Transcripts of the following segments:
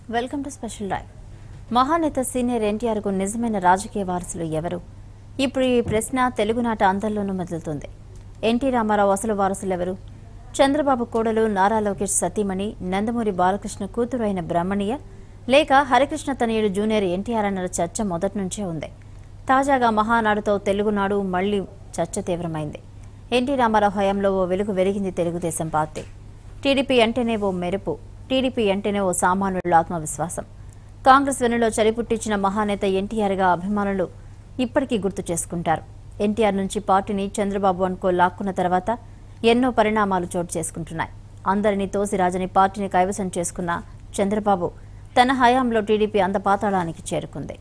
Welcome to special drive మహానేత senior ఎన్టీఆర్కు నిజమైన రాజకీయ వారసులు ఎవరు ఇప్పుడు ఈ ప్రశ్న తెలుగునాట అందరిలోనూ మెదులుతుంది ఎన్టీ రామారావు అసలు వారసులు ఎవరు చంద్రబాబు కోడలు నారా లోకేష్ సతీమణి నందమూరి బాలకృష్ణ కూతురు అయిన బ్రహ్మణియ లేక హరికృష్ణ తనయుడు జూనియర్ ఎన్టీఆర్ అన్న చర్చ మొదటి నుంచే ఉంది తాజాగా మహానాడుతో తెలుగునాడు మళ్లీ చర్చ తీవ్రమైంది ఎన్టీ రామారావు హయాంలో ఓ వెలుగు వెలిగింది తెలుగుదేశం పార్టీ టీడీపీ అంటేనే ఓ మెరుపు టీడీపీ అంటేనే ఓ సామాన్యుల ఆత్మవిశ్వాసం కాంగ్రెస్ వెనులో చలిపుట్టించిన మహానేత ఎన్టీఆర్గా అభిమానులు ఇప్పటికీ గుర్తు చేసుకుంటారు ఎన్టీఆర్ నుంచి పార్టీని చంద్రబాబు అనుకో లాక్కున్న తర్వాత ఎన్నో పరిణామాలు చోటు చేసుకుంటున్నాయి అందరినీ తోసిరాజని పార్టీని కైవసం చేసుకున్న చంద్రబాబు తన హయాంలో టీడీపీ అందపాతాళానికి చేరుకుంది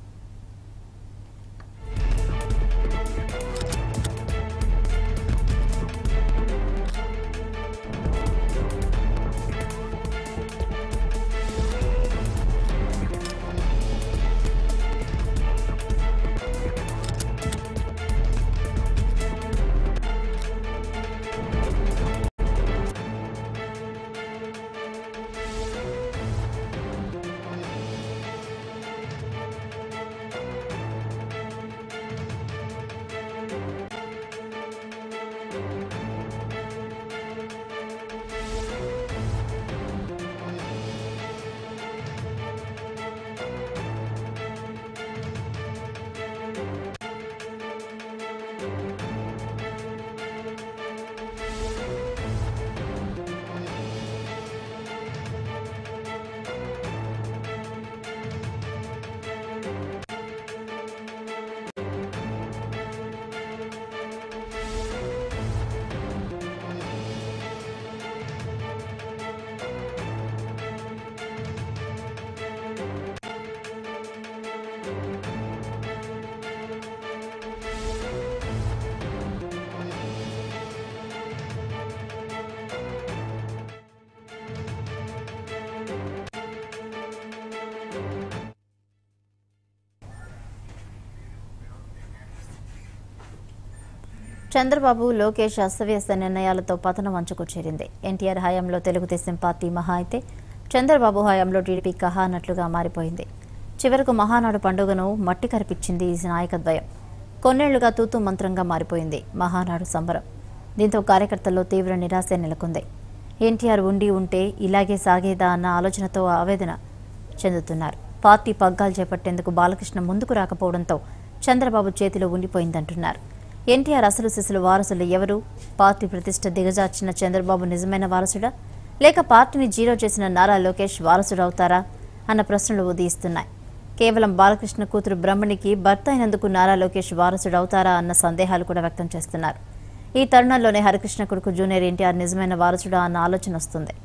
చంద్రబాబు లోకేష్ అస్తవ్యస్త నిర్ణయాలతో పతనం అంచుకు చేరింది ఎన్టీఆర్ హయాంలో తెలుగుదేశం పార్టీ మహా అయితే చంద్రబాబు హయాంలో టీడీపీ కహా అన్నట్లుగా మారిపోయింది చివరకు మహానాడు పండుగను మట్టి కరిపించింది ఈ నాయకద్వయం కొన్నేళ్లుగా తూతూ మంత్రంగా మారిపోయింది మహానాడు సంబరం దీంతో కార్యకర్తల్లో తీవ్ర నిరాశ నెలకొంది ఎన్టీఆర్ ఉండి ఉంటే ఇలాగే సాగేదా అన్న ఆలోచనతో ఆవేదన చెందుతున్నారు పార్టీ పగ్గాలు చేపట్టేందుకు బాలకృష్ణ ముందుకు రాకపోవడంతో చంద్రబాబు చేతిలో ఉండిపోయిందంటున్నారు ఎన్టీఆర్ అసలు శిశులు వారసులు ఎవరు పార్టీ ప్రతిష్ట దిగజార్చిన చంద్రబాబు నిజమైన వారసుడా లేక పార్టీని జీరో చేసిన నారా లోకేష్ వారసుడవుతారా అన్న ప్రశ్నలు ఉదయిస్తున్నాయి కేవలం బాలకృష్ణ కూతురు బ్రహ్మణికి భర్త అయినందుకు నారా లోకేష్ వారసుడవుతారా అన్న సందేహాలు కూడా వ్యక్తం చేస్తున్నారు ఈ తరుణంలోనే హరికృష్ణ కొడుకు జూనియర్ ఎన్టీఆర్ నిజమైన వారసుడా అన్న ఆలోచన వస్తుంది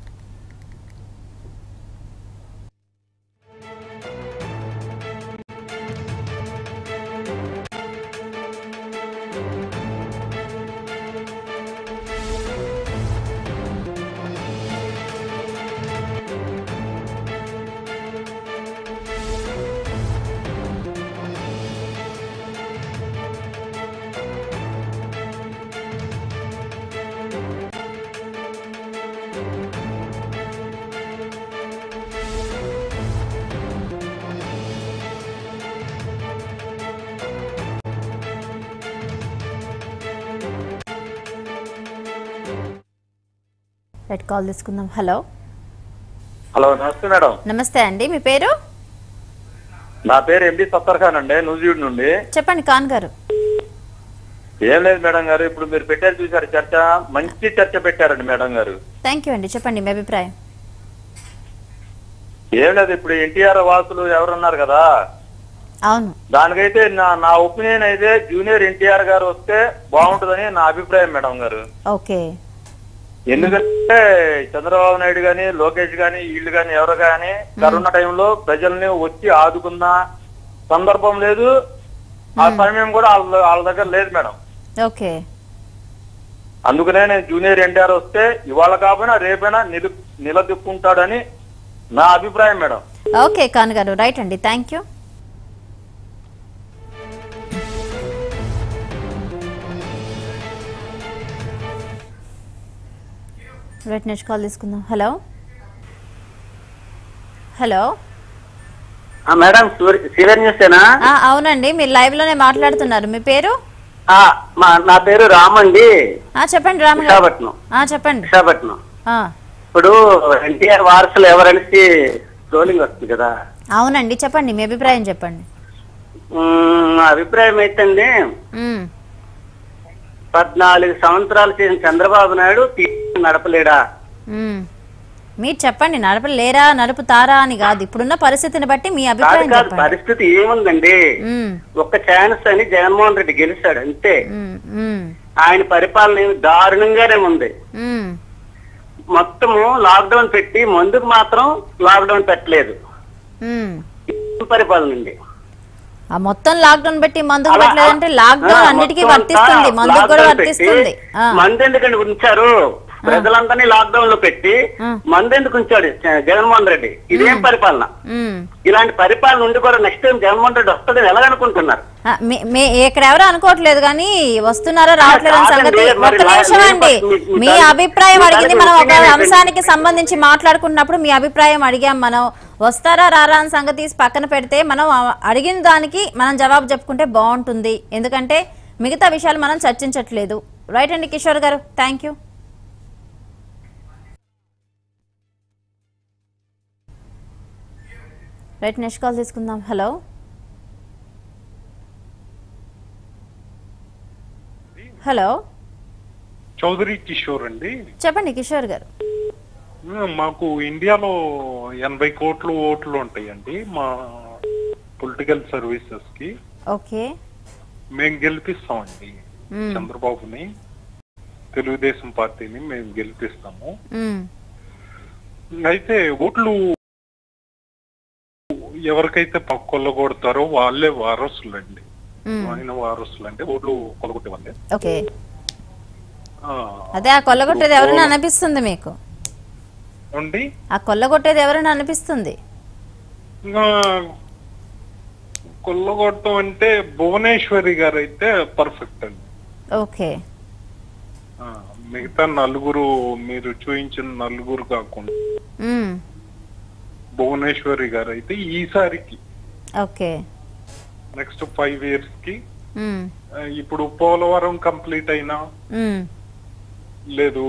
రైట్ కాల్ తీసుకుందాం హలో హలో నమస్తే మేడం నమస్తే అండి మీ పేరు నా పేరు ఎండి సత్తర్ ఖాన్ అండి న్యూజిలాండ్ నుండి చెప్పండి ఖాన్ గారు ఏం లేదు మేడం గారు ఇప్పుడు మీరు పెట్టారు చూసారు చర్చ మంచి చర్చ పెట్టారండి మేడం గారు థ్యాంక్ యూ అండి చెప్పండి మీ అభిప్రాయం ఏం లేదు ఇప్పుడు ఎన్టీఆర్ వాసులు ఎవరున్నారు కదా అవును దానికైతే నా నా ఒపీనియన్ అయితే జూనియర్ ఎన్టీఆర్ గారు వస్తే బాగుంటుందని నా అభిప్రాయం మేడం గారు ఓకే ఎందుకంటే చంద్రబాబు నాయుడు గాని లోకేష్ గాని వీళ్ళు గాని ఎవరు గాని కరోనా టైంలో ప్రజల్ని వచ్చి ఆదుకున్న సందర్భం లేదు ఆ సమయం కూడా వాళ్ళ వాళ్ళ దగ్గర లేదు మేడం ఓకే అందుకనే నేను జూనియర్ ఎన్టీఆర్ వస్తే ఇవాళ కాకపోయినా రేపైనా నిలు నిలదొక్కుంటాడని నా అభిప్రాయం మేడం ఓకే ఖాన్ గారు రైట్ అండి thank you right next call తీసుకుందాం హలో హలో ఆ, మేడం సీనియర్ న్యూసేనా ఆ, అవునండి మీరు లైవ్ లోనే మాట్లాడుతున్నారు మీ పేరు ఆ, మా నా పేరు రామండి ఆ చెప్పండి రామ్ గారు విశాఖపట్నం ఆ చెప్పండి విశాఖపట్నం ఆ, ఇప్పుడు ఎన్టీఆర్ వారసులు ఎవరనేసి ట్రోలింగ్ వస్తుంది కదా అవునండి చెప్పండి మీ అభిప్రాయం చెప్పండి మ్మ్, నా అభిప్రాయం ఏంటండి ఉమ్, పద్నాలుగు సంవత్సరాలు చేసిన చంద్రబాబు నాయుడు టీవీ నడపలేడా ఉమ్. మీరు చెప్పండి నడపలేరా నడుపుతారా అని కాదు ఇప్పుడున్న పరిస్థితిని బట్టి మీ కాదు అభిప్రాయం కాదు చెప్పండి పరిస్థితి ఏముందండి ఉమ్, ఒక్క ఛాన్స్ అని జగన్మోహన్ రెడ్డి గెలిచాడు అంతే ఉమ్, ఉమ్, ఆయన పరిపాలన ఏమి దారుణంగానే ఉంది ఉమ్, మొత్తము లాక్డౌన్ పెట్టి మందుకు మాత్రం లాక్డౌన్ పెట్టలేదు ఉమ్. ఇది పరిపాలన అండి ఆ మొత్తం లాక్డౌన్ పెట్టి మందుకు అలా- పెట్టలేదంటే లాక్డౌన్ ఆ, అన్నిటికీ మొత్తం వర్తిస్తుంది అంతా మందుకు కూడా లాక్డౌన్ వర్తిస్తుంది పెట్టి, ఆ, మందు ఎందుకండి ఉంచారు ప్రజలందరినీ లాక్డౌన్ లో పెట్టి ఆ. మందు ఎందుకు ఉంచాడు జ- జగన్మోహన్ రెడ్డి ఇదేం పరిపాలన ఉమ్. ఇలాంటి పరిపాలన ఉండి కూడా నెక్స్ట్ టైం జగన్మోహన్ రెడ్డి వస్తుందని ఎలాగనుకుంటున్నారు ఆ, మీ- మీ- ఇక్కడ ఎవరు అనుకోవట్లేదు కానీ వస్తున్నారా రావట్లేదు అని కాదండి, సంగతి మరి ఒక్క లా- నిమిషం లేదు, అండి మీ- మీ మీ దాని- అభిప్రాయం మీ అడిగింది దాని మనం ఒక opinion ఏంటండి? అంశానికి సంబంధించి మాట్లాడుకున్నప్పుడు మీ అభిప్రాయం అడిగాం మనం వస్తారా రారా అని సంగతి తీసి పక్కన పెడితే మనం ఆ- అడిగిన దానికి మనం జవాబు చెప్పుకుంటే బాగుంటుంది ఎందుకంటే మిగతా విషయాలు మనం చర్చించట్లేదు రైట్ అండి కిషోర్ గారు thank you right next call తీసుకుందాం హలో హలో చౌదరి కిషోర్ అండి చెప్పండి కిషోర్ గారు మాకు ఇండియాలో ఎనభై కోట్లు ఓట్లు ఉంటాయండి మా పొలిటికల్ సర్వీసెస్ కి ఓకే మేము గెలిపిస్తామండి మ్మ్. చంద్రబాబుని తెలుగుదేశం పార్టీని మేము గెలిపిస్తాము మ్మ్. అయితే ఓట్లు ఎవరికైతే ప- కొల్లగొడతారో వాళ్ళే వారసులండి మ్మ్. ఆయన వారసులు అంటే ఓట్లు కొలగొట్టే వాళ్ళే ఓకే ఆ, అదే ఆ కొల్లగొట్టేది ఎవరైనా అనిపిస్తుంది మీకు అండి ఆ కొల్లగొట్టేది ఎవరైనా అనిపిస్తుంది ఇంకా కొల్లగొట్టం అంటే భువనేశ్వరి గారు అయితే పర్ఫెక్ట్ అండి ఓకే ఆ, మిగతా నలుగురు మీరు చూపించిన నలుగురు కాకుండా మ్మ్. భువనేశ్వరి గారు అయితే ఈసారికి ఓకే నెక్స్ట్ ఫైవ్ ఇయర్స్ కి మ్మ్. ఆ, ఇప్పుడు పోలవరం కంప్లీట్ అయినా మ్మ్. లేదు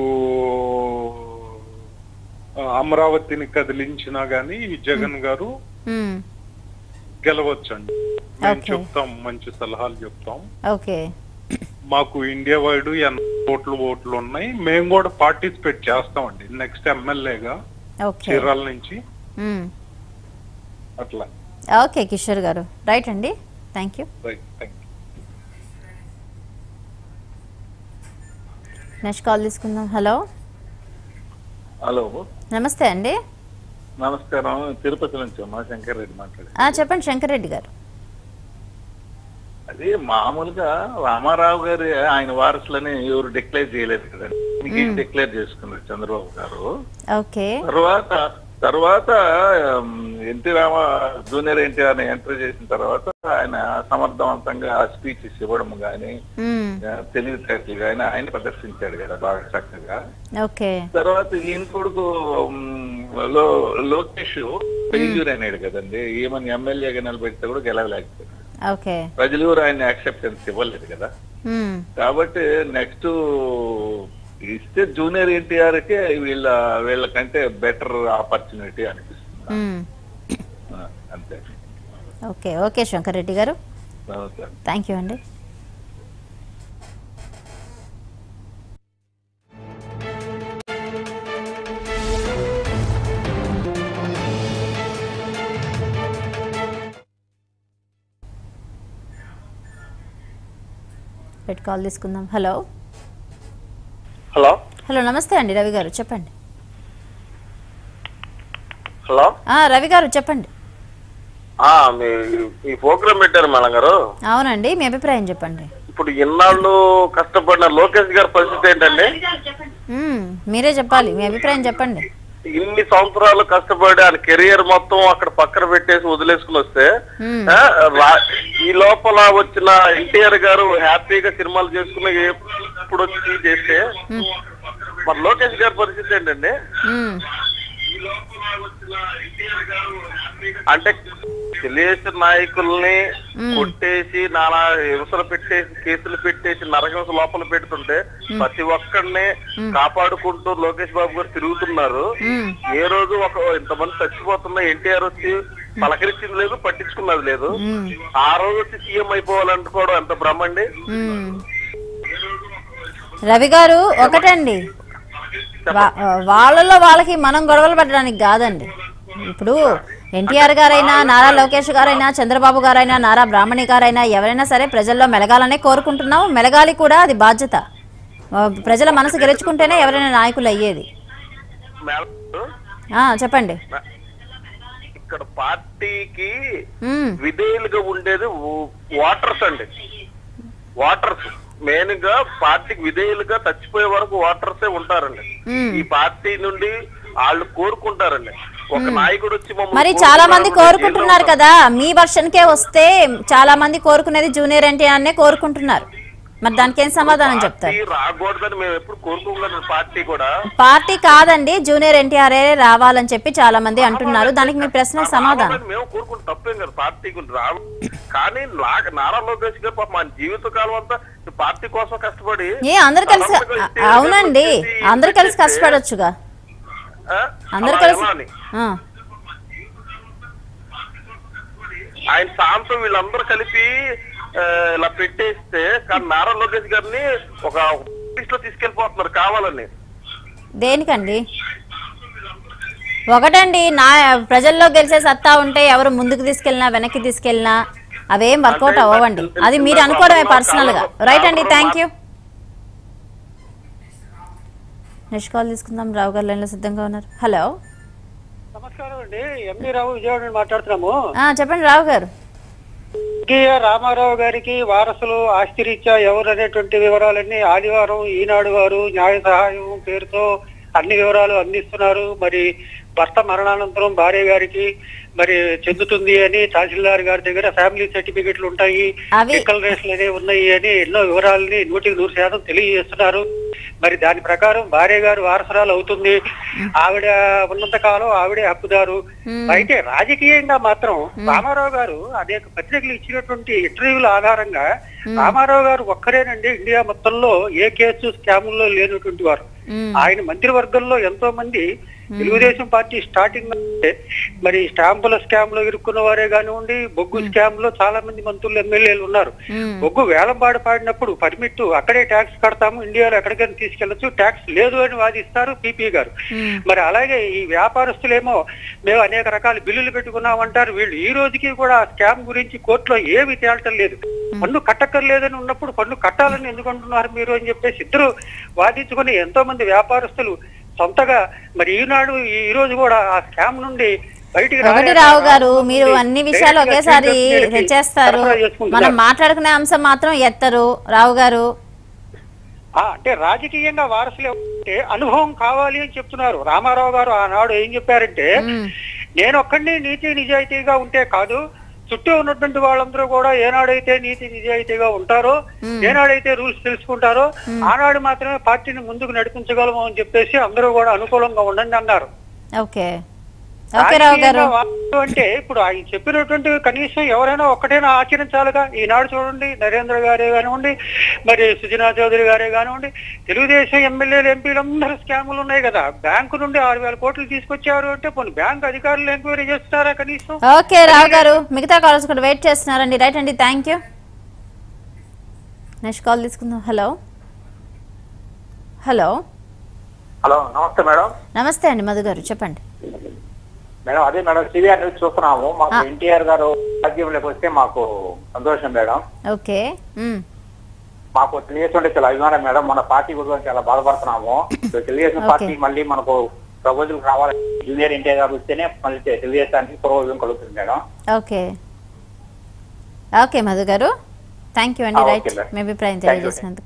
ఆ, అమరావతిని కదిలించినా గానీ జగన్ గారు మ్మ్. గెలవచ్చండి మేము Okay. చెప్తాం మంచి సలహాలు చెప్తాం ఓకే మాకు ఇండియా వైడ్ ఎనభై కోట్లు ఓట్లు ఉన్నాయి మేము కూడా పార్టిసిపేట్ చేస్తామండి నెక్స్ట్ ఎమ్మెల్యేగా ఓకే చీరాల నుంచి మ్మ్. అట్లా ఓకే కిషోర్ గారు రైట్ అండి thank you right thank you next call తీసుకుందాం హలో హలో నమస్తే అండి నమస్కారం తిరుపతి నుంచి మా శంకర్ రెడ్డి మాట్లాడి ఆ, చెప్పండి శంకర్ రెడ్డి గారు అది మామూలుగా రామారావు గారి ఆయన వారసులని ఎవరు డిక్లేర్ చేయలేదు కదండి మీకు డిక్లేర్ చేసుకున్నారు చంద్రబాబు గారు ఓకే తర్వాత తర్వాత NT Rama junior NTR enter చేసిన తర్వాత ఆయన సమర్థవంతంగా స్పీచెస్ ఇవ్వడం గాని మ్మ్. తెలివితేటలు గాని ఆయన ప్రదర్శించాడు కదా బాగా చక్కగా ఓకే తర్వాత ఈయన కొడుకు మ్, లో లోకేష్ ఫెయిల్యూర్ అయినాడు కదండి ఏమని ఎమ్మెల్యేగా నిలబెడితే కూడా గెలవలేకపోయాడు ఓకే ప్రజలు కూడా ఆయన యాక్సెప్టెన్స్ ఇవ్వలేదు కదా మ్మ్. కాబట్టి నెక్స్ట్ ఇస్తే జూనియర్ ఎన్టీఆర్ కి వీళ్ళ వీళ్ళకంటే బెటర్ ఆపర్చునిటీ అనిపిస్తుంది మ్మ్. ఆ, అంతే ఓకే ఓకే శంకర్ రెడ్డి గారు ఓకే థ్యాంక్ యూ అండి రెడ్ కాల్ తీసుకుందాం హలో హలో హలో నమస్తే అండి రవి గారు చెప్పండి హలో ఆ, రవి గారు చెప్పండి ఆ, మీ ఈ ప్రోగ్రామ్ పెట్టారు మేడం గారు అవునండి మీ అభిప్రాయం చెప్పండి ఇప్పుడు ఇన్నాళ్ళు కష్టపడిన లోకేష్ గారి పరిస్థితి ఏంటండి మ్మ్, మీరే చెప్పాలి మీ అభిప్రాయం చెప్పండి ఇన్ని సంవత్సరాలు కష్టపడి ఆయన కెరియర్ మొత్తం అక్కడ పక్కన పెట్టేసి వదిలేసుకుని వస్తే మ్మ్. ఆ, రా- ఈ లోపల వచ్చిన ఎన్టీఆర్ గారు హ్యాపీగా సినిమాలు చేసుకుని ఇప్పుడు వచ్చి చేస్తే మరి లోకేష్ గారి పరిస్థితి ఏంటండి మ్మ్. అంటే తెలుగుదేశం నాయకుల్ని కొట్టేసి నానా హింసలు పెట్టేసి కేసులు పెట్టేసి నరహింస లోపల పెడుతుంటే ప్రతి ఒక్కరిని కాపాడుకుంటూ లోకేష్ బాబు గారు తిరుగుతున్నారు ఏ రోజు ఒక ఇంతమంది చచ్చిపోతున్నా ఎన్టీఆర్ వచ్చి పలకరించింది లేదు పట్టించుకున్నది లేదు ఆ రోజు వచ్చి సీఎం అయిపోవాలనుకోవడం ఎంత భ్రమండి మ్మ్. రవి గారు ఒకటండి వా- వాళ్ళలో వాళ్ళకి మనం గొడవలు పడడానికి కాదండి ఇప్పుడు ఎన్టీఆర్ గారైనా నారా లోకేష్ గారైనా చంద్రబాబు గారైనా నారా బ్రాహ్మణి గారైనా ఎవరైనా సరే ప్రజల్లో మెలగాలనే కోరుకుంటున్నాం మెలగాలి కూడా అది బాధ్యత ఆ, ప్రజల మనసు గెలుచుకుంటేనే ఎవరైనా నాయకులు అయ్యేది మేడం ఆ, చెప్పండి ఇక్కడ పార్టీకి మ్మ్. విధేయులుగా ఉండేది వాటర్స్ అండి వాటర్స్ మెయిన్ గా పార్టీకి విధేయులుగా చచ్చిపోయే వరకు వాటర్సే ఉంటారండి మ్మ్. ఈ పార్టీ నుండి వాళ్ళు కోరుకుంటారండి ఒక నాయకుడు వచ్చి మమ్మల్ని మరి చాలా మంది కోరుకున్నాడు, కోరుకుంటున్నారు జైల్లో కదా మీ వర్షన్కే వస్తే చాలా మంది కోరుకునేది జూనియర్ ఎన్టీఆర్నే కోరుకుంటున్నారు మరి దానికి ఏం సమాధానం చెప్తారు పార్టీ రాకూడదని మేము ఎప్పుడు కోరుకోగలం పార్టీ కూడా పార్టీ కాదండి జూనియర్ ఎన్టీఆర్ రావాలని చెప్పి చాలా మంది అంటున్నారు దానికి మీ ప్రశ్న సమాధానం రావాలని మేము కోరుకుంటే తప్పేం కదా పార్టీ గురించి రావు కానీ నా- నారా లోకేష్ గారు పాప మన జీవిత కాలం అంతా ఈ పార్టీ కోసం కష్టపడి ఏ అందరు కలిసి తలంపుగా ఇస్తే అవునండి వచ్చేసి అందరు కలిసి పెట్టేస్తే, కష్టపడొచ్చుగా ఆ? అందరు అలా కలిసి ఎలా అని? ఆ, ఆయన సాంతం వీళ్ళందరూ కలిపి ఆ, ఇలా పెట్టేస్తే కానీ నారా లోకేష్ గారిని ఒక లిస్ట్ లో తీసుకెళ్లిపోతున్నారు కావాలని దేనికండి ఒకటండి నా ప్రజల్లో గెలిచే సత్తా ఉంటే ఎవరు ముందుకు తీసుకెళ్ళినా వెనక్కి తీసుకెళ్ళినా అవేం వర్కౌట్ అవ్వండి అది మీరు అనుకోవడమే పర్సనల్ గా రైట్ అండి థ్యాంక్ యూ నెక్స్ట్ కాల్ తీసుకుందాం రావు గారు లైన్లో సిద్ధంగా ఉన్నారు హలో నమస్కారం అండి ఎంపీ రావు విజయవాడ నుండి మాట్లాడుతున్నాము ఆ, చెప్పండి రావు గారు స్వర్గీయ రామారావు గారికి వారసులు ఆస్తిరీత్యా ఎవరు అనేటువంటి వివరాలన్నీ ఆదివారం ఈనాడు వారు న్యాయ సహాయం పేరుతో అన్ని వివరాలు అందిస్తున్నారు మరి భర్త మరణానంతరం భార్య గారికి మరి చెందుతుంది అని తహసీల్దార్ గారి దగ్గర ఫ్యామిలీ సర్టిఫికెట్లు ఉంటాయి అవి- డిక్లరేషన్లు అనేవి ఉన్నాయి అని ఎన్నో వివరాలని నూటికి నూరు శాతం తెలియజేస్తున్నారు మరి దాని ప్రకారం భార్య గారు వారసురాలు అవుతుంది ఆవిడ ఉన్నంత కాలం ఆవిడే హక్కుదారు అయితే రాజకీయంగా మాత్రం రామారావు గారు అనేక పత్రికలు ఇచ్చినటువంటి ఇంటర్వ్యూల ఆధారంగా రామారావు గారు ఒక్కరేనండి ఇండియా మొత్తంలో ఏ కేసు స్కాముల్లో లేనటువంటి వారు మ్మ్. ఆయన మంత్రివర్గంలో ఎంతో మంది తెలుగుదేశం పార్టీ స్టార్టింగ్ నుండే మరి స్టాంపుల స్కామ్ లో ఇరుక్కున్న వారే కానివ్వండి బొగ్గు స్కామ్ లో చాలా మంది మంత్రులు ఎమ్మెల్యేలు ఉన్నారు మ్మ్. బొగ్గు వేలంపాడు పాడినప్పుడు పర్మిట్ అక్కడే ట్యాక్స్ కడతాము ఇండియాలో ఎక్కడికైనా తీసుకెళ్లొచ్చు ట్యాక్స్ లేదు అని వాదిస్తారు పీపీ గారు మరి అలాగే ఈ వ్యాపారస్తులేమో మేము అనేక రకాల బిల్లులు పెట్టుకున్నామంటారు వీళ్ళు ఈ రోజుకి కూడా ఆ స్కామ్ గురించి కోర్టులో ఏమీ తేలటం లేదు పన్ను కట్టక్కర్లేదని ఉన్నప్పుడు పన్ను కట్టాలని ఎందుకు అంటున్నారు మీరు అని చెప్పేసి ఇద్దరు వాదించుకుని ఎంతో మంది వ్యాపారస్తులు సొంతగా మరి ఈనాడు ఈ రోజు కూడా ఆ స్కామ్ నుండి బయటికి ఒకటి రాలేక రావు గారు మీరు డైరెక్ట్గా అన్ని విషయాలు డైరెక్ట్గా ఒకేసారి చీఫ్ జస్టిస్కి తెచ్చేస్తారు సరఫరా చేసుకుంటున్నారు. మనం మాట్లాడుకునే అంశం మాత్రం ఎత్తరు రావు గారు ఆ, అంటే రాజకీయంగా వారసులు అంటే అనుభవం కావాలి అని చెప్తున్నారు రామారావు గారు ఆనాడు ఏం చెప్పారంటే నేను ఒక్కడిని నీతి నిజాయితీగా ఉంటే కాదు చుట్టూ ఉన్నటువంటి వాళ్ళందరూ కూడా ఏనాడైతే నీతి నిజాయితీగా ఉంటారో ఏనాడైతే రూల్స్ తెలుసుకుంటారో ఆనాడు మాత్రమే పార్టీని ముందుకు నడిపించగలము అని చెప్పేసి అందరూ కూడా అనుకూలంగా ఉండండి అన్నారు ఓకే ఓకే రావు గారు రాజకీయంగా వారసులు అంటే ఇప్పుడు ఆయన చెప్పినటువంటి కనీసం ఎవరైనా ఒక్కటైనా ఆచరించాలిగా ఈనాడు చూడండి నరేంద్ర గారే కానివ్వండి మరి సుజనా చౌదరి గారే కానివ్వండి తెలుగుదేశం ఎమ్మెల్యేలు ఎంపీలు అందరూ స్కాములు ఉన్నాయి కదా బ్యాంకు నుండి ఆరు వేల కోట్లు తీసుకొచ్చారు అంటే కొన్ని బ్యాంక్ అధికారులు ఎంక్వైరీ చేస్తారా కనీసం ఓకే రావు గారు మిగతా కాల్స్ కూడా వెయిట్ చేస్తున్నారండి రైట్ అండి థ్యాంక్ యూ నెక్స్ట్ కాల్ తీసుకుందాం హలో హలో హలో నమస్తే మేడం నమస్తే అండి మధు గారు చెప్పండి మేడం అదే మేడం సివిఆర్ న్యూస్ చూస్తున్నాము మాకు ఆ. ఎన్టీఆర్ గారు రాజ్యంలోకి వస్తే మాకు సంతోషం మేడం ఓకే మ్, మాకు తెలుగుదేశం అంటే చాలా అభిమానం మేడం మన పార్టీ గురించి చాలా బాధపడుతున్నాము ఇప్పుడు తెలుగుదేశం ఓకే. పార్టీ మళ్ళీ మనకు ప్రపోజల్ రావాలి జూనియర్ ఎన్టీఆర్ గారు వస్తేనే మళ్ళీ తెలుగుదేశానికి పూర్వజం కలుగుతుంది మేడం ఓకే ఓకే మధు గారు థ్యాంక్ యూ అండి ఆ, ఓకే రైట్ మేడం. మీ అభిప్రాయం Thank you. తెలియజేసినందుకు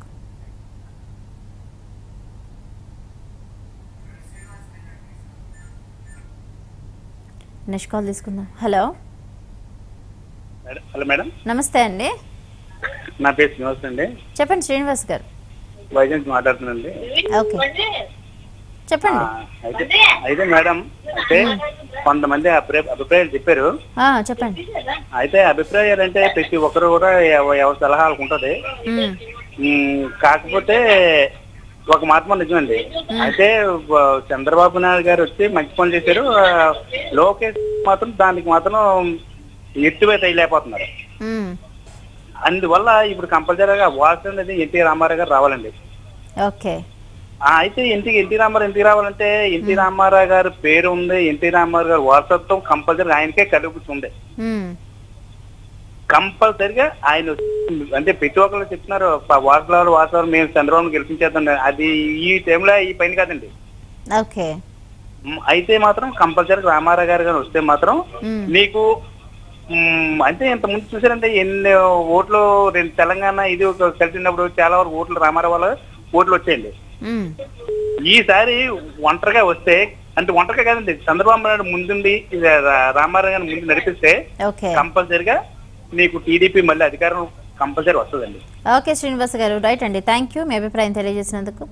నెక్స్ట్ కాల్ తీసుకుందాం హలో మేడం హలో మేడం నమస్తే అండి నా పేరు శ్రీనివాస్ అండి చెప్పండి శ్రీనివాస్ గారు వైజాగ్ మాట్లాడుతున్నాండి ఓకే చెప్పండి అయితే అయితే మేడం అయితే కొంతమంది అభిప్రాయ అభిప్రాయాలు చెప్పారు ఆ, చెప్పండి అయితే అభిప్రాయాలు అంటే ప్రతి ఒక్కరు కూడా ఎవ- ఎవరి సలహాలకు ఉంటది ఉమ్, ఉమ్, కాకపోతే ఒక మాత్రం నిజమండి అయితే వ- చంద్రబాబు నాయుడు గారు వచ్చి మంచి పని చేశారు ఆ, లోకేష్ మాత్రం దానికి మాత్రం ఎత్తువే తేయలేకపోతున్నారు ఉమ్, అందువల్ల ఇప్పుడు కంపల్సరీగా వాసు అనేది ఎన్టీ రామారావు గారు రావాలండి ఓకే ఆ, అయితే ఎన్టీ ఎన్టీ రామారావు ఎన్టీ రావాలంటే ఎన్టీ రామారావు గారి పేరు ఉంది ఎన్టీ రామారావు గారి వారసత్వం కంపల్సరీ ఆయనకే కలుగుతుంది ఉమ్, కంపల్సరిగా ఆయన అంటే ప్రతి ఒక్కరు చెప్తున్నారు వారసులు వారసులు మేము చంద్రబాబు గెలిపించేద్దాం అది ఈ టైంలో ఈ పని కాదండి ఓకే మ్, అయితే మాత్రం కంపల్సరీగా రామారావు గారు గారు వస్తే మాత్రం ఉమ్, మీకు మ్, అంటే ఇంత ముందు చూసారంటే ఎన్ని ఓట్లు రెండు తెలంగాణ ఇది ఒక కలిసినప్పుడు చాలా వరకు ఓట్లు రామారావు వాళ్ళ ఓట్లు వచ్చాయండి ఉమ్, ఈసారి ఒంటరిగా వస్తే అంటే ఒంటరిగా కాదండి చంద్రబాబు నాయుడు ముందుండి ఇది రా- రామారావు గారిని ముందు నడిపిస్తే ఓకే కంపల్సరిగా మీకు టీడీపీ మళ్ళీ అధికారం కంపల్సరీ వస్తుందండి ఓకే శ్రీనివాస్ గారు రైట్ అండి థ్యాంక్ యూ మీ అభిప్రాయం తెలియజేసినందుకు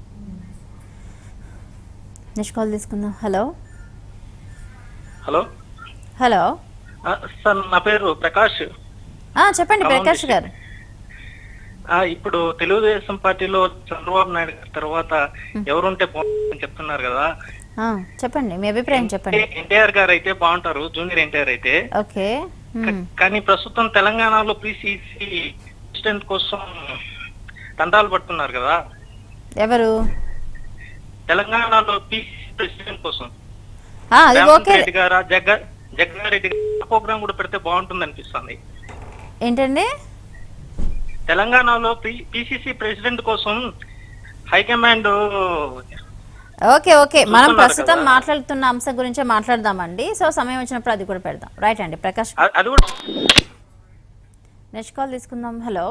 నెక్స్ట్ కాల్ తీసుకుందాం హలో హలో హలో ఆ, సార్ నా పేరు ప్రకాష్ ఆ, చెప్పండి ప్రకాష్ గారు ఆ, ఇప్పుడు తెలుగుదేశం పార్టీలో చంద్రబాబు నాయుడు గారి తర్వాత ఎవరుంటే బాగుంటుందని చెప్తున్నారు కదా ఆ, చెప్పండి మీ అభిప్రాయం చెప్పండి ఎన్టీఆర్ గారు అయితే బాగుంటారు జూనియర్ ఎన్టీఆర్ అయితే ఓకే ఉమ్, కానీ ప్రస్తుతం తెలంగాణలో పిసిసి ప్రెసిడెంట్ కోసం తండాలు పడుతున్నారు కదా ఎవరు తెలంగాణలో పిసిసి ప్రెసిడెంట్ కోసం ఆ, అది రేవంత్ ఓకే రెడ్డి గారా జగ్గ జగ్గారెడ్డి గారు ప్రోగ్రామ్ కూడా పెడితే బాగుంటుంది అనిపిస్తుంది ఏంటండి తెలంగాణలో పిసిసి ప్రెసిడెంట్ కోసం హైకమాండ్ ఓకే ఓకే మనం చూస్తున్నారు ప్రస్తుతం కదా. మాట్లాడుతున్న అంశం గురించే మాట్లాడదామండి సో సమయం వచ్చినప్పుడు అది కూడా పెడదాం రైట్ అండి ప్రకాష్ అ- అది కూడా నెక్స్ట్ కాల్ తీసుకుందాం హలో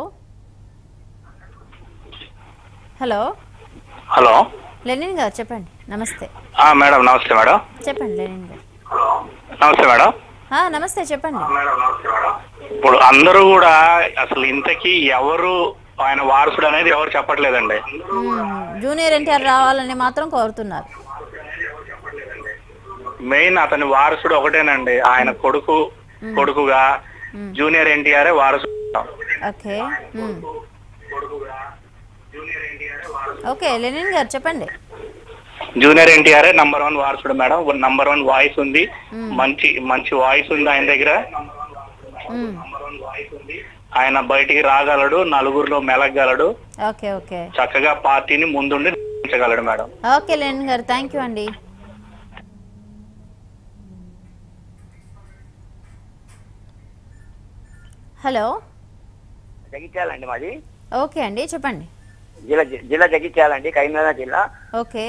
హలో హలో లెనిన్ గారు చెప్పండి నమస్తే మేడం నమస్తే మేడం చెప్పండి లెనిన్ గారు నమస్తే మేడం ఆ, నమస్తే చెప్పండి ఇప్పుడు అందరూ కూడా అసలు ఇంతకీ ఎవరు ఆయన వారసుడు అనేది ఎవరు చెప్పట్లేదండి మ్మ్. జూనియర్ ఎన్టీఆర్ రావాలని మాత్రం కోరుతున్నారు మెయిన్ అతని వారసుడు ఒకటేనండి ఆయన కొడుకు కొడుకుగా జూనియర్ ఎన్టీఆర్ వారసుడు ఓకే మ్మ్. ఓకే లెనిన్ గారు చెప్పండి జూనియర్ ఎన్టీఆర్ నంబర్ వన్ వారసుడు మేడం నంబర్ వన్ వాయిస్ ఉంది మంచి మంచి వాయిస్ ఉంది ఆయన దగ్గర మ్మ్. ఆయన బయటికి రాగలడు నలుగురిలో మెలగలడు ఓకే ఓకే చక్కగా పార్టీని ముందుండి నడిపించగలడు మేడం ఓకే లెనిన్ గారు థ్యాంక్ యూ అండి హలో జగిత్యాలండి మాది ఓకే అండి చెప్పండి జిల్లా జిల్లా జగిత్యాలండి కరీంనగర్ జిల్లా ఓకే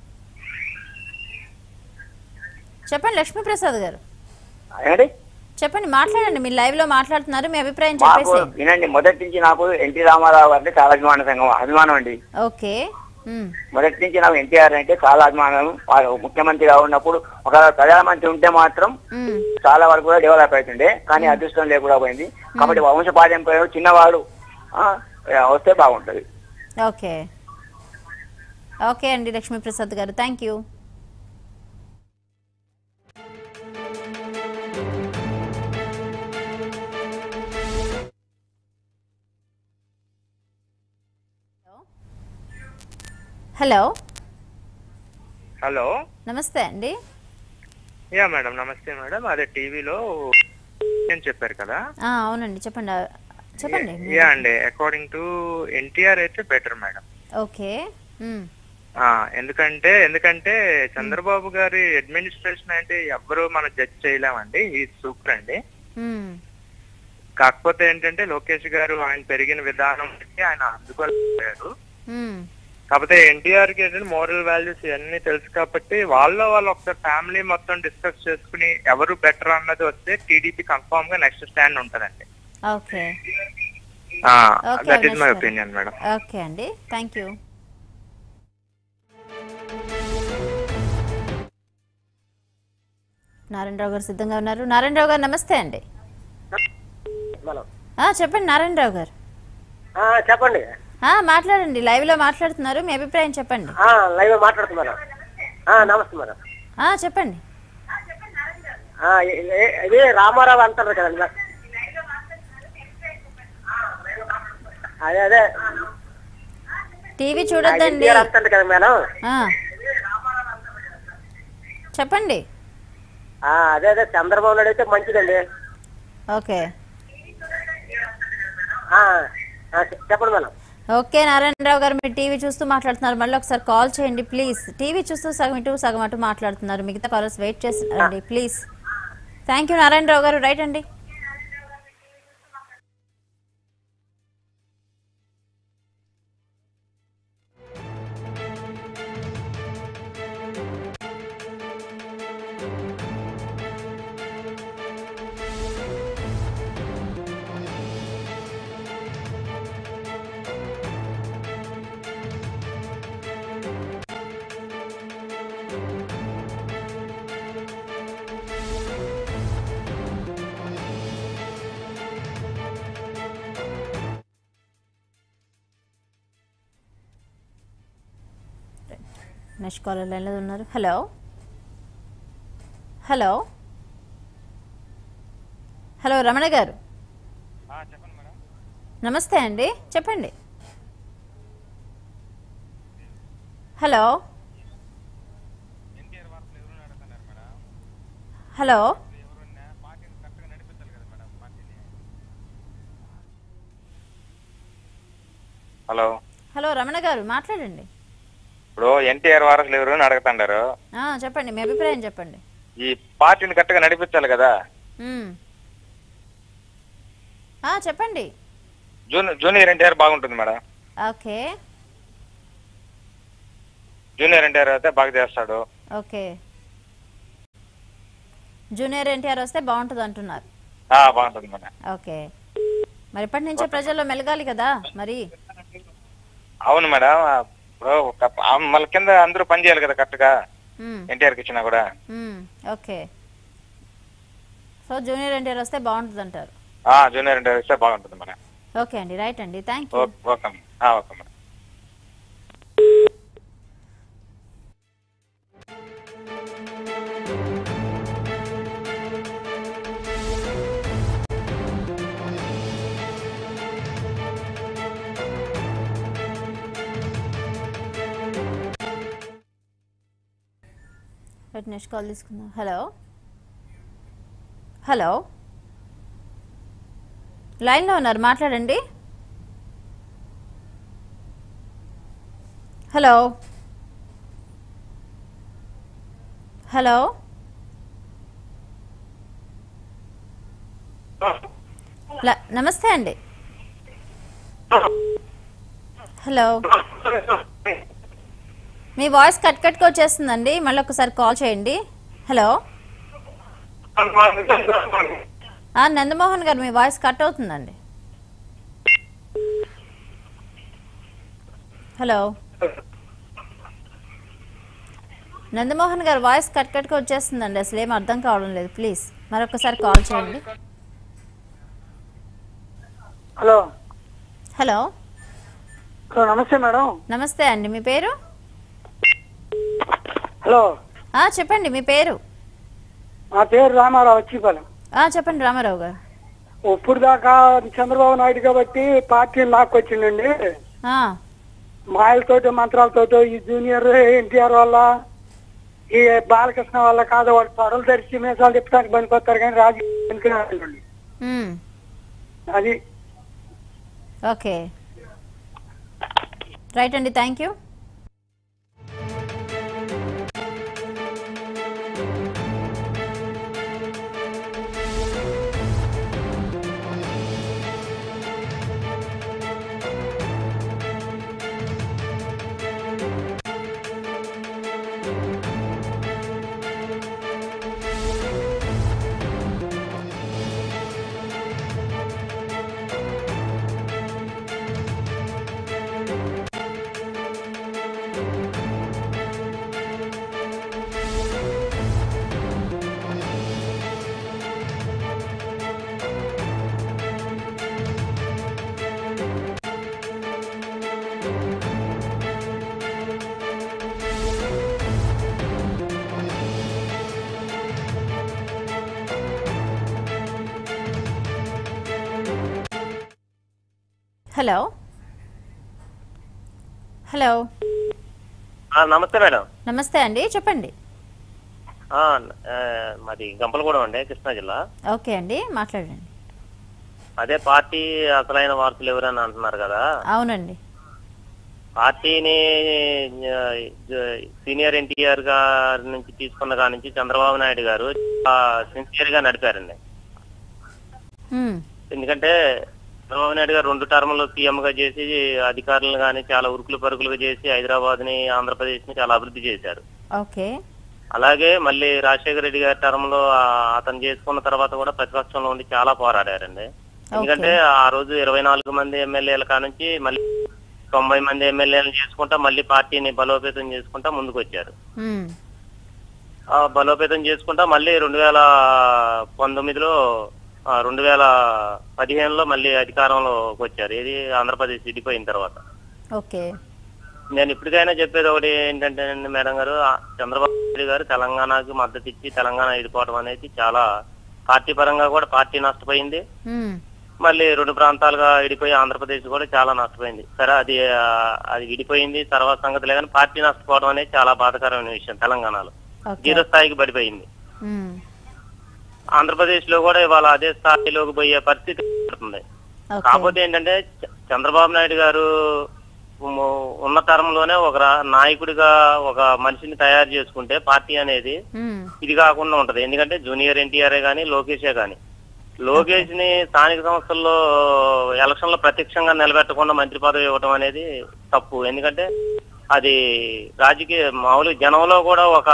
చెప్పండి లక్ష్మీప్రసాద్ గారు ఏమండి చెప్పండి మాట్లాడండి మీరు లైవ్ లో మాట్లాడుతున్నారు మీ అభిప్రాయం మాకు చెప్పేసి వినండి మొదటి నుంచి నాకు ఎన్టీ రామారావు అంటే చాలా అభిమాన సంఘం అభిమానం అండి ఓకే మ్మ్. మొదటి నుంచి నాకు ఎన్టీఆర్ అంటే చాలా అభిమానం వారు ముఖ్యమంత్రిగా ఉన్నప్పుడు ఒక ప్రధానమంత్రి ఉంటే మాత్రం మ్మ్. చాలా వరకు కూడా డెవలప్ అవుతుండే కానీ అదృష్టం లేకుండా పోయింది కాబట్టి వంశపారంపర్యం చిన్నవాడు ఆ, వస్తే బాగుంటది ఓకే ఓకే అండి లక్ష్మీప్రసాద్ గారు థ్యాంక్ యూ హలో హలో నమస్తే అండి యా మేడం నమస్తే మేడం అదే టీవీలో నేను చెప్పారు కదా ఆ, అవునండి చెప్పండి ఆ, చెప్పండి యా అండి అకార్డింగ్ టు ఎన్టీఆర్ అయితే బెటర్ మేడం ఓకే మ్మ్. ఆ, ఎందుకంటే ఎందుకంటే చంద్రబాబు గారి అడ్మినిస్ట్రేషన్ అంటే ఎవ్వరు మనం జడ్జ్ చేయలేమండి ఈ సూపర్ అండి మ్మ్. కాకపోతే ఏంటంటే లోకేష్ గారు ఆయన పెరిగిన విధానం బట్టి ఆయన అందుకోలేకపోయారు మ్మ్. కాకపోతే ఎన్టీఆర్ కి ఏంటంటే మోరల్ వాల్యూస్ ఇవన్నీ తెలుసు కాబట్టి వాళ్ళ వాళ్ళు ఒకసారి ఫ్యామిలీ మొత్తం డిస్కస్ చేసుకుని ఎవరు బెటర్ అన్నది వస్తే టీడీపీ కన్ఫామ్ గా నెక్స్ట్ స్టాండ్ ఉంటదండి okay okay that is my Avinash గారు. ఒపీనియన్ మేడం ఓకే అండి థ్యాంక్ యూ నారాయణరావు గారు సిద్ధంగా ఉన్నారు నారాయణరావు గారు నమస్తే అండి ఆ, చెప్పండి నారాయణరావు గారు చెప్పండి ఆ, మాట్లాడండి లైవ్ లో మాట్లాడుతున్నారు మీ అభిప్రాయం చెప్పండి లైవ్ మాట్లాడుతున్నాను ఆ, నమస్తే మేడం ఆ, చెప్పండి ఆ, ఇ- ఇ- ఇది రామారావు అంటారు కదండి మేడం. అదే అదే టీవీ ఆ, చూడొద్దండి ఎన్టీఆర్ అంటారు కదా మేడం ఆ. చెప్పండి ఆ, అదే అదే చంద్రబాబు నాయుడు అయితే మంచిదండి ఓకే ఆ, ఆ, చెప్పండి మేడం ఓకే నారాయణరావు గారు మీరు టీవీ చూస్తూ మాట్లాడుతున్నారు మళ్ళీ ఒకసారి కాల్ చేయండి ప్లీజ్ టీవీ చూస్తూ సగం ఇటు సగం అటు మాట్లాడుతున్నారు మిగతా కాలర్స్ వెయిట్ చేస్తున్నారండి ప్లీజ్ థ్యాంక్ యూ నారాయణరావు గారు రైట్ అండి నెక్స్ట్ కాలర్ లైన్లో ఉన్నారు హలో హలో హలో రమణ గారు నమస్తే అండి చెప్పండి hello hello hello hello Ramana గారు మాట్లాడండి ఇప్పుడు ఎన్టీఆర్ వారసులు ఎవరు అని అడుగుతుండారు ఆ, చెప్పండి మీ అభిప్రాయం చెప్పండి ఈ పార్టీని కరెక్ట్గా నడిపించాలి కదా మ్మ్. ఆ, చెప్పండి జూనియర్ జూనియర్ ఎన్టీఆర్ బాగుంటుంది మేడం ఓకే జూనియర్ ఎన్టీఆర్ అయితే బాగా చేస్తాడు ఓకే జూనియర్ ఎన్టీఆర్ వస్తే బాగుంటుంది అంటున్నారు ఆ, బాగుంటుంది మేడం ఓకే మరి ఇప్పటి నుంచే ప్రజల్లో మెలగాలి కదా మరి అవును మేడం ఇప్పుడు ఒక- ఆ, మళ్ళీ కింద అందరూ పని చేయాలి కదా కరెక్ట్గా మ్మ్. ఎన్టీఆర్కి ఇచ్చినా కూడా మ్మ్. ఓకే సో జూనియర్ ఎన్టీఆర్ వస్తే బాగుంటుంది అంటారు ఆ, జూనియర్ ఎన్టీఆర్ ఇస్తే బాగుంటుంది మేడం ఓకే అండి రైట్ అండి thank you okay okay madam. ఆ, okay madam right next call తీసుకుందాం హలో హలో లైన్లో ఉన్నారు మాట్లాడండి హలో హలో ల- నమస్తే అండి హలో మీ వాయిస్ కట్ కట్కి వచ్చేస్తుందండి మళ్ళీ ఒకసారి కాల్ చేయండి హలో ఆ, నందమోహన్ గారు మీ వాయిస్ కట్ అవుతుందండి హలో నందమోహన్ గారు వాయిస్ కట్ కట్గా వచ్చేస్తుందండి అసలు ఏం అర్థం కావడం లేదు ప్లీజ్ మరొకసారి కాల్ చేయండి హలో హలో హలో నమస్తే మేడం నమస్తే అండి మీ పేరు హలో ఆ, చెప్పండి మీ పేరు నా పేరు రామారావు వచ్చిపాలెం ఆ, చెప్పండి రామారావు గారు ఇప్పుడు దాకా చంద్రబాబు నాయుడు కాబట్టి పార్టీ లాక్కొచ్చిండండి ఆ, మాయలతోటి మంత్రాలతోటి ఈ జూనియర్ ఎన్టీఆర్ వల్ల ఈ బాలకృష్ణ వల్ల కాదు వాడు తొడలు తెరిచి మీసాలు తిప్పడానికి పనికొస్తారు కానీ రాజకీయ మ్, అది ఓకే రైట్ అండి థ్యాంక్ యూ హలో హలో నమస్తే మేడం నమస్తే అండి చెప్పండి ఆ, ఆ, మాది గంపలగూడెం అండి కృష్ణా జిల్లా ఓకే అండి మాట్లాడండి అదే పార్టీ అసలైన వార్తలు ఎవరని అంటున్నారు కదా అవునండి పార్టీని ఆ, జ- సీనియర్ ఎన్టీఆర్ గారి నుంచి తీసుకున్న కాడి నుంచి చంద్రబాబు నాయుడు గారు సిన్సియర్ గా నడిపారండి హ్మ్. ఎందుకంటే చంద్రబాబు నాయుడు గారు రెండు టర్ములు సీఎం గా చేసి అధికారులను కానీ చాలా ఉరుకులు పరుగులుగా చేసి హైదరాబాద్ ని ఆంధ్రప్రదేశ్ ని చాలా అభివృద్ధి చేశారు ఓకే అలాగే మళ్ళీ రాజశేఖర రెడ్డి గారి టర్మ్ లో ఆ, అతను చేసుకున్న తర్వాత కూడా ప్రతిపక్షంలో ఉండి చాలా పోరాడారండి ఎందుకంటే ఆ రోజు ఇరవై నాలుగు మంది ఎమ్మెల్యేల కానుంచి మళ్ళీ తొంభై మంది ఎమ్మెల్యేలు చేసుకుంటా మళ్ళీ పార్టీని బలోపేతం చేసుకుంటా ముందుకు వచ్చారు హ్మ్. ఆ బలోపేతం చేసుకుంటా మళ్ళీ రెండు వేల పంతొమ్మిదిలో ఆ, రెండు వేల పదిహేనులో మళ్ళీ అధికారంలోకి వచ్చారు ఇది ఆంధ్రప్రదేశ్ విడిపోయిన తర్వాత ఓకే నేను ఇప్పటికైనా చెప్పేది ఒకటి ఏంటంటే అండి మేడం గారు ఆ చంద్రబాబు నాయుడు గారు తెలంగాణకి మద్దతు ఇచ్చి తెలంగాణ విడిపోవడం అనేది చాలా పార్టీ పరంగా కూడా పార్టీ నష్టపోయింది హ్మ్. మళ్ళీ రెండు ప్రాంతాలుగా విడిపోయి ఆంధ్రప్రదేశ్ కూడా చాలా నష్టపోయింది సరే అది ఆ, అది విడిపోయింది తర్వాత సంగతిలే కానీ పార్టీ నష్టపోవడం అనేది చాలా బాధాకరమైన విషయం తెలంగాణలో ఓకే జీరో స్థాయికి పడిపోయింది హ్మ్. ఆంధ్రప్రదేశ్ లో కూడా ఇవాళ అదే స్థాయిలోకి పోయే పరిస్థితి ఏర్పడుతుంది ఓకే కాకపోతే ఏంటంటే చ- చంద్రబాబు నాయుడు గారు ఉమ్, ఉన్న తరంలోనే ఒక రా- నాయకుడిగా ఒక మనిషిని తయారు చేసుకుంటే పార్టీ అనేది హ్మ్. ఇది కాకుండా ఉంటది ఎందుకంటే జూనియర్ ఎన్టీఆర్ గానీ లోకేషే గాని లోకేష్ ని స్థానిక సంస్థల్లో ఎలక్షన్ లో ప్రత్యక్షంగా నిలబెట్టకుండా మంత్రి పదవి ఇవ్వడం అనేది తప్పు ఎందుకంటే అది రాజకీయ మామూలు జనంలో కూడా ఒక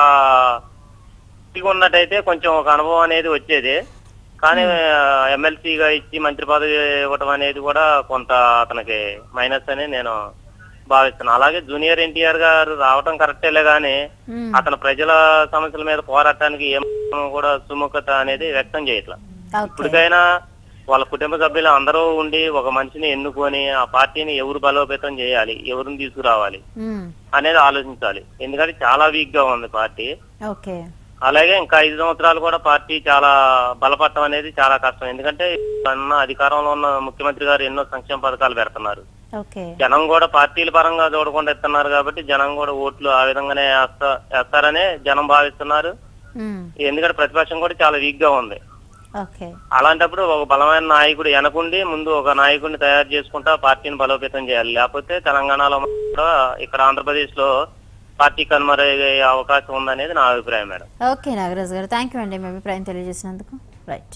ఇది ఉన్నట్టయితే కొంచెం ఒక అనుభవం అనేది వచ్చేది కానీ ఎమ్మెల్సీగా ఇచ్చి మంత్రి పదవి ఇవ్వటం అనేది కూడా కొంత అతనికి మైనస్ అని నేను భావిస్తున్నాను అలాగే జూనియర్ ఎన్టీఆర్ గారు రావటం కరెక్టేలే గానీ హ్మ్. అతను ప్రజల సమస్యల మీద పోరాటానికి ఏం కూడా సుముఖత అనేది వ్యక్తం చేయట్లా ఓకే ఇప్పటికైనా వాళ్ళ కుటుంబ సభ్యులు అందరూ ఉండి ఒక మనిషిని ఎన్నుకొని ఆ పార్టీని ఎవరు బలోపేతం చేయాలి ఎవరిని తీసుకురావాలి హ్మ్. అనేది ఆలోచించాలి ఎందుకంటే చాలా వీక్ గా ఉంది పార్టీ ఓకే అలాగే ఇంకా ఐదు సంవత్సరాలు కూడా పార్టీ చాలా బలపడటం అనేది చాలా కష్టం ఎందుకంటే అన్న అధికారంలో ఉన్న ముఖ్యమంత్రి గారు ఎన్నో సంక్షేమ పథకాలు పెడుతున్నారు ఓకే జనం కూడా పార్టీల పరంగా చూడకుండా ఇస్తున్నారు కాబట్టి జనం కూడా ఓట్లు ఆ విధంగానే వేస్తా వేస్తారనే జనం భావిస్తున్నారు హ్మ్. ఎందుకంటే ప్రతిపక్షం కూడా చాలా వీక్ గా ఉంది ఓకే అలాంటప్పుడు ఒక బలమైన నాయకుడు వెనకుండి ముందు ఒక నాయకుడిని తయారు చేసుకుంటా పార్టీని బలోపేతం చేయాలి లేకపోతే తెలంగాణలో కూడా ఇక్కడ ఆంధ్రప్రదేశ్ లో పార్టీ కనుమరుగయ్యే అవకాశం ఉందనేది నా అభిప్రాయం మేడం ఓకే నాగరాజ్ గారు థ్యాంక్ యూ అండి మీ అభిప్రాయం తెలియజేసినందుకు రైట్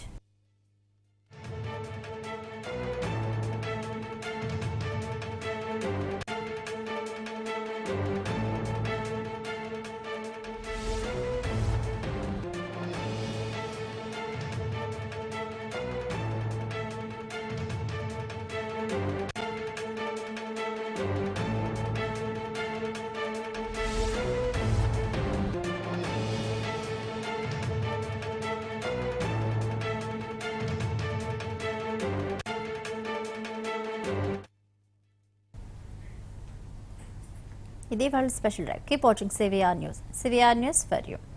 ఇది వాళ్ళ special drive keep watching CVR news CVR news for you